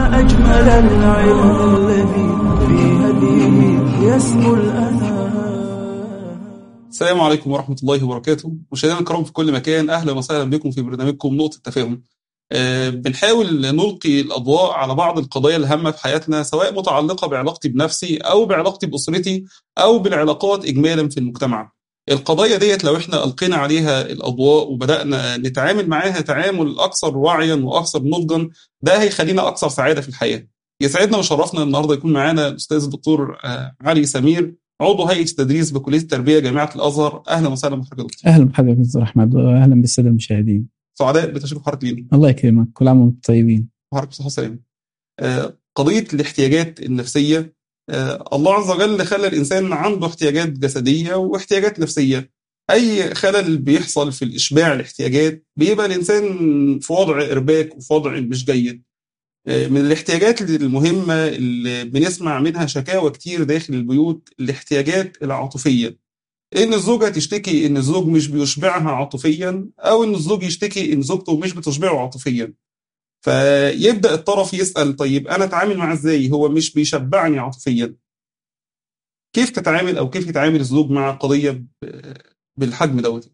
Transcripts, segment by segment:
ما أجمل العلم الذي في هديه يسمو الأذى السلام عليكم ورحمة الله وبركاته مشاهدينا الكرام في كل مكان أهلا وسهلا بكم في برنامجكم نقطة تفاهم آه، بنحاول نلقي الأضواء على بعض القضايا الهامة في حياتنا سواء متعلقة بعلاقتي بنفسي أو بعلاقتي بأسرتي أو بالعلاقات إجمالا في المجتمع القضايا ديت لو احنا ألقينا عليها الأضواء وبدأنا نتعامل معاها تعامل أكثر وعيا وأكثر نضجا ده هيخلينا أكثر سعادة في الحياة يسعدنا وشرفنا النهارده يكون معانا الأستاذ الدكتور آه، علي سمير عضو هيئة التدريس بكلية التربية جامعة الأزهر أهلا وسهلا بحضرتك يا دكتور. اهلا بحضرتك استاذ احمد واهلا بالساده المشاهدين سعداء بتشريف حضرتك لينا الله يكرمك كل عام وانتم طيبين وحضرتك بصحة وسلامة آه، قضية الاحتياجات النفسية آه، الله عز وجل خلى الإنسان عنده احتياجات جسدية واحتياجات نفسية أي خلل بيحصل في الإشباع الاحتياجات بيبقى الإنسان في وضع إرباك وفي وضع مش جيد آه، من الاحتياجات المهمة اللي بنسمع منها شكاوى كتير داخل البيوت الاحتياجات العاطفية ان الزوجه تشتكي ان الزوج مش بيشبعها عاطفيا او ان الزوج يشتكي ان زوجته مش بتشبعه عاطفيا فيبدا الطرف يسال طيب انا اتعامل معاه ازاي هو مش بيشبعني عاطفيا كيف تتعامل او كيف يتعامل الزوج مع قضيه ب- بالحجم دوت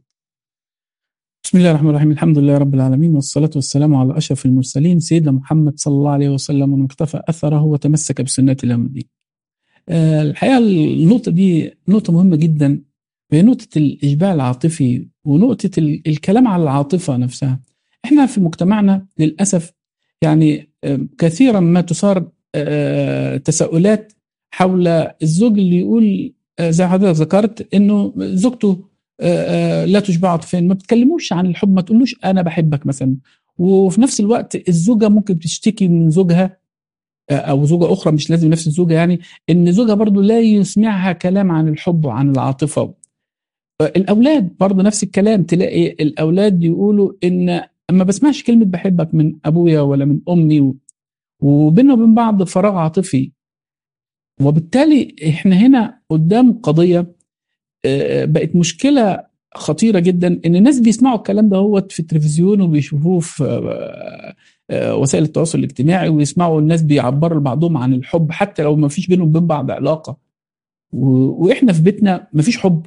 بسم الله الرحمن الرحيم الحمد لله رب العالمين والصلاة والسلام على أشرف المرسلين سيدنا محمد صلى الله عليه وسلم ومن اقتفى أثره وتمسك بسنته إلى يوم الدين آه، الحقيقة النقطة دي نقطة مهمة جدا وهي نقطة الإشباع العاطفي ونقطة ال- الكلام على العاطفة نفسها احنا في مجتمعنا للأسف يعني آه، كثيرا ما تثار آه، تساؤلات حول الزوج اللي يقول آه، زي حضرتك ذكرت انه زوجته آه، آه، لا تشبع عاطفيا ما بتكلموش عن الحب ما تقولوش انا بحبك مثلا وفي نفس الوقت الزوجه ممكن تشتكي من زوجها آه، او زوجه اخرى مش لازم نفس الزوجه يعني ان زوجها برضو لا يسمعها كلام عن الحب وعن العاطفه آه، الاولاد برضو نفس الكلام تلاقي الاولاد يقولوا ان اما بسمعش كلمه بحبك من ابويا ولا من امي و- وبيننا وبين بعض فراغ عاطفي وبالتالي احنا هنا قدام قضيه آه، بقت مشكله خطيره جدا ان الناس بيسمعوا الكلام ده هو في التلفزيون وبيشوفوه في آه، آه، وسائل التواصل الاجتماعي ويسمعوا الناس بيعبروا لبعضهم عن الحب حتى لو ما فيش بينهم وبين بعض علاقه و- واحنا في بيتنا ما فيش حب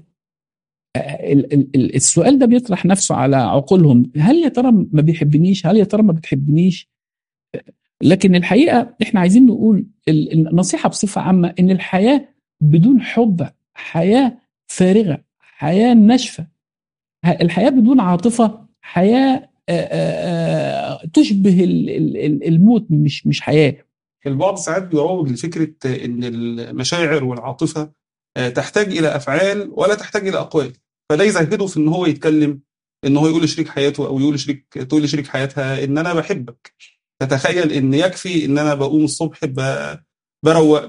آه، ال- ال- ال- السؤال ده بيطرح نفسه على عقولهم هل يا ترى ما بيحبنيش هل يا ترى ما بتحبنيش لكن الحقيقه احنا عايزين نقول ال- النصيحه بصفه عامه ان الحياه بدون حب حياه فارغه حياه ناشفه ه- الحياه بدون عاطفه حياه آه، آه، آه، تشبه ال- ال- ال- الموت مش مش حياه البعض ساعات بيروج لفكره ان المشاعر والعاطفه آه، تحتاج الى افعال ولا تحتاج الى اقوال فده يزهده في ان هو يتكلم ان هو يقول لشريك حياته او يقول لشريك تقول لشريك حياتها ان انا بحبك تتخيل ان يكفي ان انا بقوم الصبح ب- بروق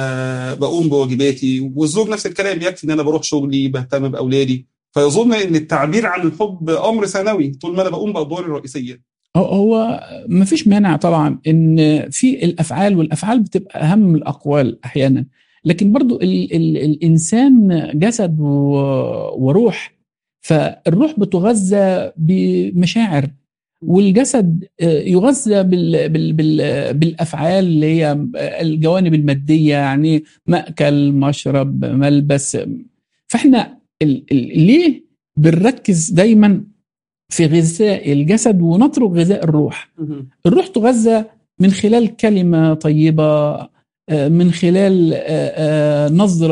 ب- بقوم بواجباتي والزوج نفس الكلام يكفي ان انا بروح شغلي بهتم باولادي فيظن ان التعبير عن الحب امر ثانوي طول ما انا بقوم بادواري الرئيسيه هو- هو ما فيش مانع طبعا ان في الافعال والافعال بتبقى اهم من الاقوال احيانا لكن برضو ال ال الانسان جسد و- وروح فالروح بتغذى بمشاعر والجسد آه، يغذى بال بال بال بالافعال اللي هي الجوانب الماديه يعني ماكل مشرب ملبس فاحنا ال ال ليه بنركز دايما في غذاء الجسد ونترك غذاء الروح الروح تغذى من خلال كلمة طيبة آه، من خلال آه، آه،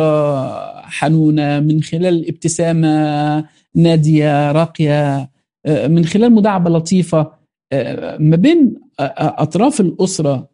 نظرة حنونة من خلال ابتسامة نادية راقية آه، من خلال مداعبة لطيفة آه، ما بين آه، آه، أطراف الأسرة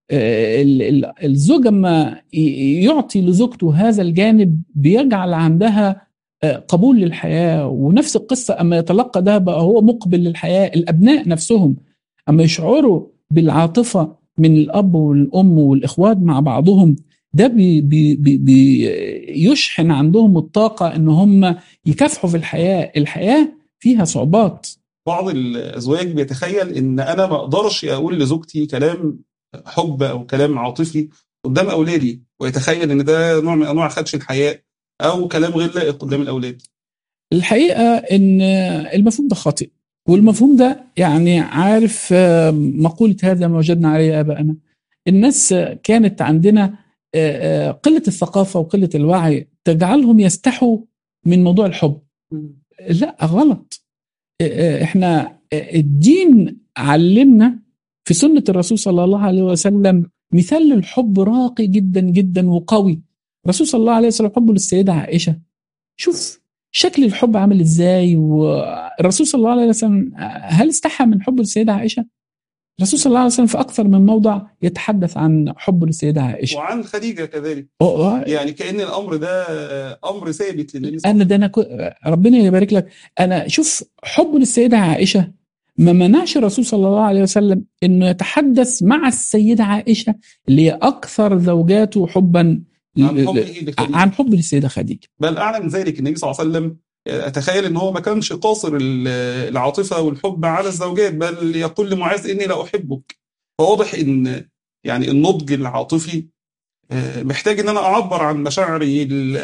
آه، ال- ال- الزوج لما ي- يعطي لزوجته هذا الجانب بيجعل عندها آه، قبول للحياة ونفس القصة أما يتلقى ده بقى هو مقبل للحياة الأبناء نفسهم أما يشعروا بالعاطفة من الأب والأم والإخوات مع بعضهم ده بي بي بي بي يشحن عندهم الطاقة إن هم يكافحوا في الحياة الحياة فيها صعوبات بعض الازواج بيتخيل ان انا ما اقدرش اقول لزوجتي كلام حب او كلام عاطفي قدام اولادي ويتخيل ان ده نوع من انواع خدش الحياء او كلام غير لائق قدام الاولاد الحقيقة إن المفهوم ده خاطئ والمفهوم ده يعني عارف آه، مقولة هذا ما وجدنا عليه آباءنا الناس كانت عندنا آه، آه، قله الثقافه وقله الوعي تجعلهم يستحوا من موضوع الحب لا غلط آه، احنا آه، الدين علمنا في سنه الرسول صلى الله عليه وسلم مثال للحب راقي جدا جدا وقوي الرسول صلى الله عليه وسلم حبه للسيده عائشه شوف شكل الحب عامل ازاي والرسول صلى الله عليه وسلم هل استحى من حب السيده عائشه؟ الرسول صلى الله عليه وسلم في اكثر من موضع يتحدث عن حبه للسيده عائشه وعن خديجه كذلك أه، يعني كان الامر ده امر ثابت للنبي صلى انا ده انا كو... ربنا يبارك لك انا شوف حبه للسيده عائشه ما منعش الرسول صلى الله عليه وسلم انه يتحدث مع السيده عائشه اللي هي اكثر زوجاته حبا عن ل- حبه ل- لخديجه عن حب للسيده خديجه بل اعلى من ذلك النبي صلى الله عليه وسلم اتخيل ان هو ما كانش قاصر ال- العاطفه والحب على الزوجات بل يقول لمعاذ اني لا احبك فواضح ان يعني النضج العاطفي آه، محتاج ان انا اعبر عن مشاعري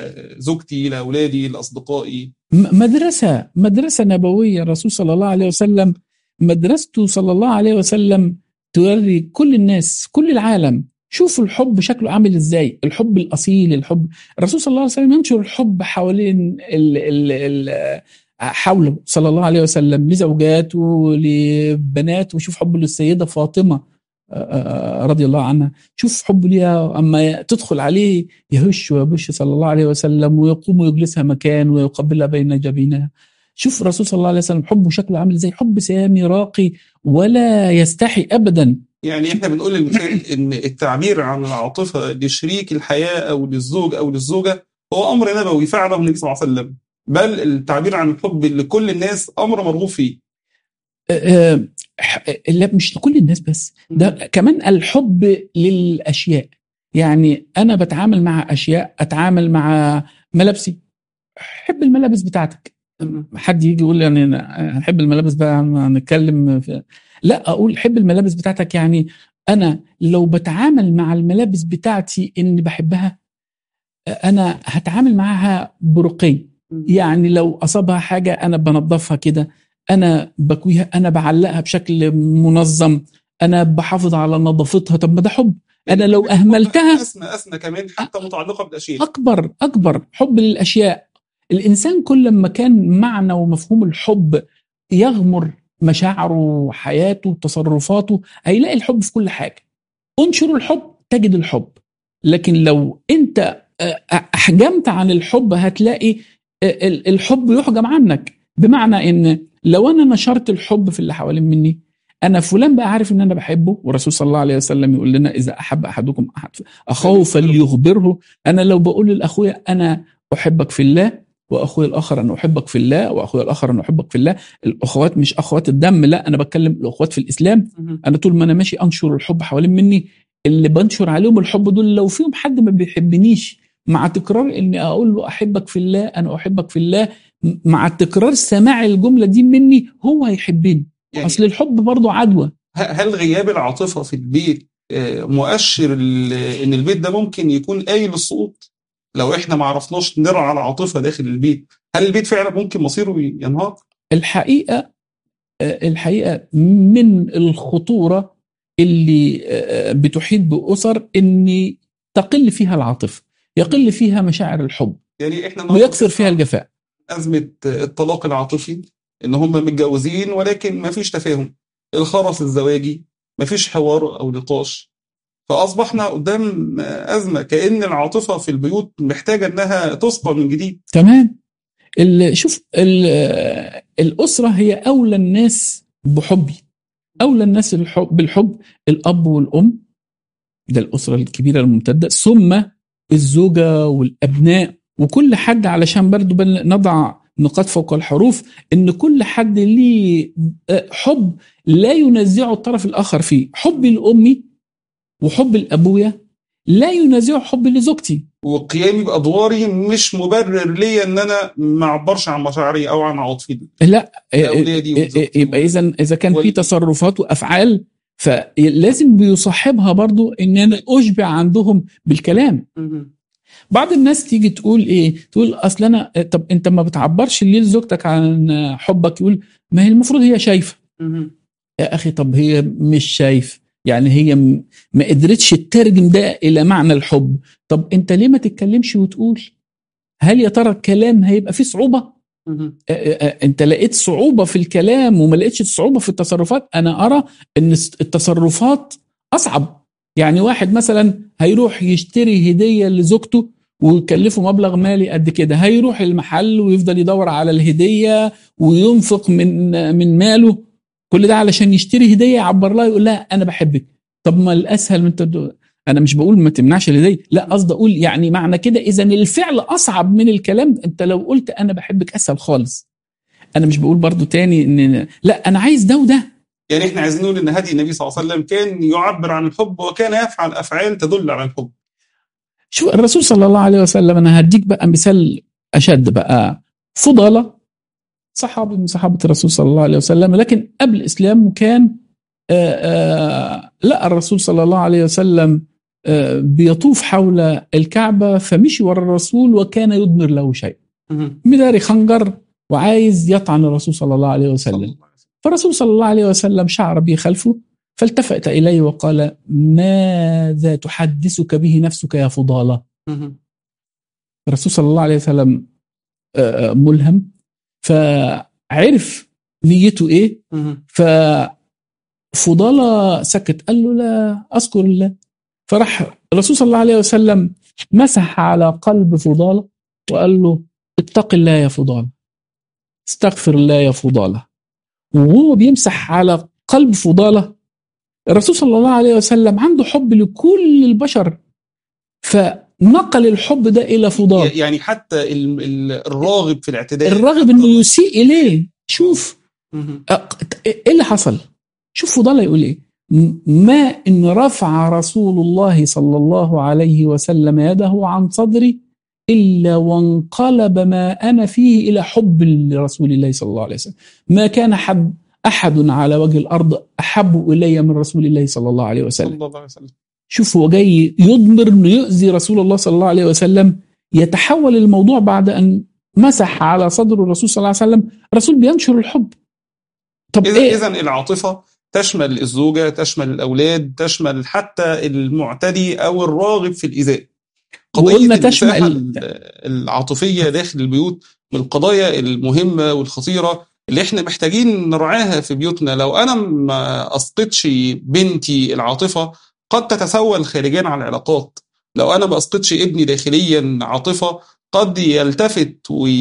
لزوجتي لاولادي لاصدقائي م- مدرسه مدرسه نبويه الرسول صلى الله عليه وسلم مدرسته صلى الله عليه وسلم توري كل الناس كل العالم شوفوا الحب شكله عامل ازاي الحب الاصيل الحب الرسول صلى الله عليه وسلم ينشر الحب حوالين ال ال ال حوله صلى الله عليه وسلم لزوجاته لبناته وشوف حبه للسيده فاطمه آه، آه، رضي الله عنها شوف حبه ليها اما تدخل عليه يهش ويبش صلى الله عليه وسلم ويقوم ويجلسها مكان ويقبلها بين جبينها شوف الرسول صلى الله عليه وسلم حبه شكله عامل ازاي حب سامي راقي ولا يستحي ابدا يعني احنا بنقول للمشاهد ان التعبير عن العاطفه لشريك الحياه او للزوج او للزوجه هو امر نبوي فعله النبي صلى الله عليه وسلم بل التعبير عن الحب لكل الناس امر مرغوب فيه آه، آه، ح- لا مش لكل الناس بس ده كمان الحب للاشياء يعني انا بتعامل مع اشياء اتعامل مع ملابسي حب الملابس بتاعتك حد يجي يقول لي يعني انا احب الملابس بقى نتكلم في لا اقول حب الملابس بتاعتك يعني انا لو بتعامل مع الملابس بتاعتي اني بحبها انا هتعامل معاها برقي يعني لو اصابها حاجه انا بنظفها كده انا بكويها انا بعلقها بشكل منظم انا بحافظ على نظافتها طب ما ده حب انا لو اهملتها اسمى اسمى كمان حتى متعلقه بالاشياء اكبر اكبر حب للاشياء الانسان كل ما كان معنى ومفهوم الحب يغمر مشاعره وحياته وتصرفاته هيلاقي الحب في كل حاجه انشر الحب تجد الحب لكن لو انت آه، احجمت عن الحب هتلاقي آه، ال- الحب يحجم عنك بمعنى ان لو انا نشرت الحب في اللي حوالين مني انا فلان بقى عارف ان انا بحبه والرسول صلى الله عليه وسلم يقول لنا اذا احب احدكم احد اخاه فليخبره انا لو بقول لاخويا انا احبك في الله واخويا الاخر انا احبك في الله واخويا الاخر انا احبك في الله الاخوات مش اخوات الدم لا انا بتكلم الاخوات في الاسلام انا طول ما انا ماشي انشر الحب حوالين مني اللي بنشر عليهم الحب دول لو فيهم حد ما بيحبنيش مع تكرار اني اقول له احبك في الله انا احبك في الله م- مع تكرار سماع الجمله دي مني هو هيحبني يعني اصل الحب برضه عدوى ه- هل غياب العاطفه في البيت آه، مؤشر ال- ان البيت ده ممكن يكون قايل للسقوط لو احنا ما عرفناش نرعى العاطفه داخل البيت هل البيت فعلا ممكن مصيره ينهار الحقيقه آه، الحقيقه من الخطوره اللي آه، بتحيط باسر ان تقل فيها العاطفه يقل فيها مشاعر الحب يعني احنا ويكثر فيها الجفاء ازمه الطلاق العاطفي ان هم متجوزين ولكن ما فيش تفاهم الخرس الزواجي ما فيش حوار او نقاش فاصبحنا قدام ازمه كان العاطفه في البيوت محتاجه انها تصقى من جديد تمام ال- شوف ال- آه، الاسره هي اولى الناس بحبي اولى الناس الحب بالحب الاب والام ده الاسره الكبيره الممتده ثم الزوجه والابناء وكل حد علشان برضو بن- نضع نقاط فوق الحروف ان كل حد ليه آه، حب لا ينازعه الطرف الاخر فيه حبي لامي وحب لابويا لا ينازعه حبي لزوجتي وقيامي بادواري مش مبرر ليا ان انا ما اعبرش عن مشاعري او عن عاطفتي لا آه، لاولادي آه، وزوجتي يبقى اذا اذا كان في والدي. تصرفات وافعال فلازم بيصاحبها برضو ان انا اشبع عندهم بالكلام مهم. بعض الناس تيجي تقول ايه تقول اصل انا طب انت ما بتعبرش ليه لزوجتك عن حبك يقول ما هي المفروض هي شايفه مهم. يا اخي طب هي مش شايف يعني هي م- ما قدرتش تترجم ده الى معنى الحب طب انت ليه ما تتكلمش وتقول هل يا ترى الكلام هيبقى فيه صعوبه مهم. آه، آه، انت لقيت صعوبه في الكلام وما لقيتش صعوبه في التصرفات انا ارى ان التصرفات اصعب يعني واحد مثلا هيروح يشتري هديه لزوجته ويكلفه مبلغ مالي قد كده هيروح المحل ويفضل يدور على الهديه وينفق من من ماله كل ده علشان يشتري هديه يعبر لها يقول لها انا بحبك طب ما الاسهل من انت انا مش بقول ما تمنعش الهديه لا قصدي اقول يعني معنى كده اذا الفعل اصعب من الكلام انت لو قلت انا بحبك اسهل خالص انا مش بقول برضو تاني ان لا انا عايز ده وده يعني احنا عايزين نقول ان هدي النبي صلى الله عليه وسلم كان يعبر عن الحب وكان يفعل افعال تدل على الحب شوف الرسول صلى الله عليه وسلم انا هديك بقى مثال اشد بقى فضاله صحابي من صحابه الرسول صلى الله عليه وسلم لكن قبل الاسلام كان آآ آآ لا الرسول صلى الله عليه وسلم آه، بيطوف حول الكعبه فمشي ورا الرسول وكان يضمر له شيء مهم. مداري خنجر وعايز يطعن الرسول صلى الله عليه صلى وسلم الله عليه وسلم. فالرسول صلى الله عليه وسلم شعر به خلفه فالتفت اليه وقال ماذا تحدثك به نفسك يا فضاله مهم. الرسول صلى الله عليه وسلم آه، ملهم فعرف نيته ايه مهم. ففضالة سكت قال له لا اذكر الله فراح الرسول صلى الله عليه وسلم مسح على قلب فضالة وقال له اتق الله يا فضالة استغفر الله يا فضالة وهو بيمسح على قلب فضالة الرسول صلى الله عليه وسلم عنده حب لكل البشر فنقل الحب ده الى فضالة يعني حتى ال- ال- الراغب في الاعتداء الراغب انه يسيء اليه شوف مهم. أق- ايه اللي حصل شوف فضل يقول ايه م- ما ان رفع رسول الله صلى الله عليه وسلم يده عن صدري الا وانقلب ما انا فيه الى حب لرسول الله صلى الله عليه وسلم ما كان حد احد على وجه الارض احب الي من رسول الله صلى الله عليه وسلم صلى الله عليه وسلم شوف هو جاي يضمر انه يؤذي رسول الله صلى الله عليه وسلم يتحول الموضوع بعد ان مسح على صدر الرسول صلى الله عليه وسلم الرسول بينشر الحب طب اذا ايه اذا العاطفه تشمل الزوجه تشمل الاولاد تشمل حتى المعتدي او الراغب في الايذاء قضيه وقلنا المساحه تشمل- ال- العاطفيه داخل البيوت من القضايا المهمه والخطيره اللي احنا محتاجين نراعاها في بيوتنا لو انا ما اسقطش بنتي العاطفه قد تتسول خارجيا على العلاقات لو انا ما اسقطش ابني داخليا عاطفه قد يلتفت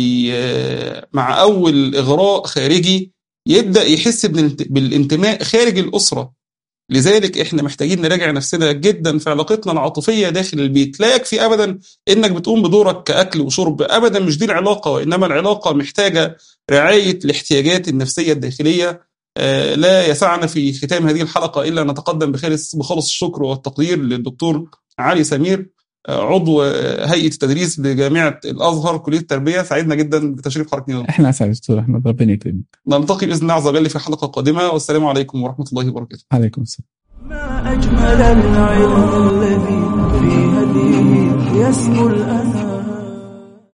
ومع اول اغراء خارجي يبدا يحس بالانت- بالانتماء خارج الاسره لذلك احنا محتاجين نراجع نفسنا جدا في علاقتنا العاطفيه داخل البيت لا يكفي ابدا انك بتقوم بدورك كاكل وشرب ابدا مش دي العلاقه وانما العلاقه محتاجه رعايه الاحتياجات النفسيه الداخليه آه، لا يسعنا في ختام هذه الحلقه الا ان نتقدم بخالص بخالص الشكر والتقدير للدكتور علي سمير آه، عضو آه، هيئه التدريس بجامعه الازهر كليه التربيه سعدنا جدا بتشريف حضرتك احنا اسعد دكتور احمد ربنا يكرمك نلتقي باذن الله عز وجل في حلقه قادمه والسلام عليكم ورحمه الله وبركاته عليكم السلام ما أجمل العلم الذي في هديه يسمو الأثر